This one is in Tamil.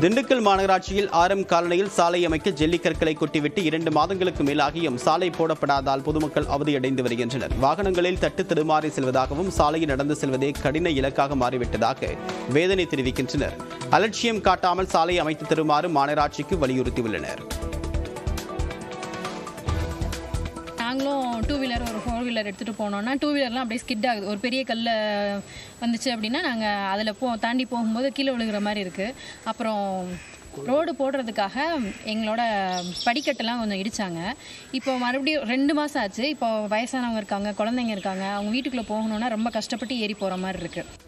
திண்டுக்கல் மாநகராட்சியில் ஆரம் காலனியில் சாலை அமைக்க ஜல்லிக்கற்களை கொட்டிவிட்டு இரண்டு மாதங்களுக்கு மேலாகியும் சாலை போடப்படாதால் பொதுமக்கள் அவதியடைந்து வருகின்றனர் வாகனங்களில் தட்டு தடுமாறி செல்வதாகவும் சாலையில் நடந்து செல்வதே கடின இலக்காக மாறிவிட்டதாக வேதனை தெரிவிக்கின்றனர் அலட்சியம் காட்டாமல் சாலை அமைத்து தருமாறு மாநகராட்சிக்கு வலியுறுத்தியுள்ளனர் நாங்களும் டூ வீலர் ஒரு ஃபோர் வீலர் எடுத்துகிட்டு போனோம்னா டூ வீலர்லாம் அப்படியே ஸ்கிட் ஆகுது ஒரு பெரிய கல்ல வந்துச்சு அப்படின்னா நாங்கள் அதில் போ தாண்டி போகும்போது கீழே விழுகிற மாதிரி இருக்குது அப்புறம் ரோடு போடுறதுக்காக எங்களோட படிக்கட்டெல்லாம் கொஞ்சம் இடிச்சாங்க இப்போ மறுபடியும் ரெண்டு மாதம் ஆச்சு இப்போ வயசானவங்க இருக்காங்க குழந்தைங்க இருக்காங்க அவங்க வீட்டுக்குள்ளே போகணுன்னா ரொம்ப கஷ்டப்பட்டு ஏறி போகிற மாதிரி இருக்குது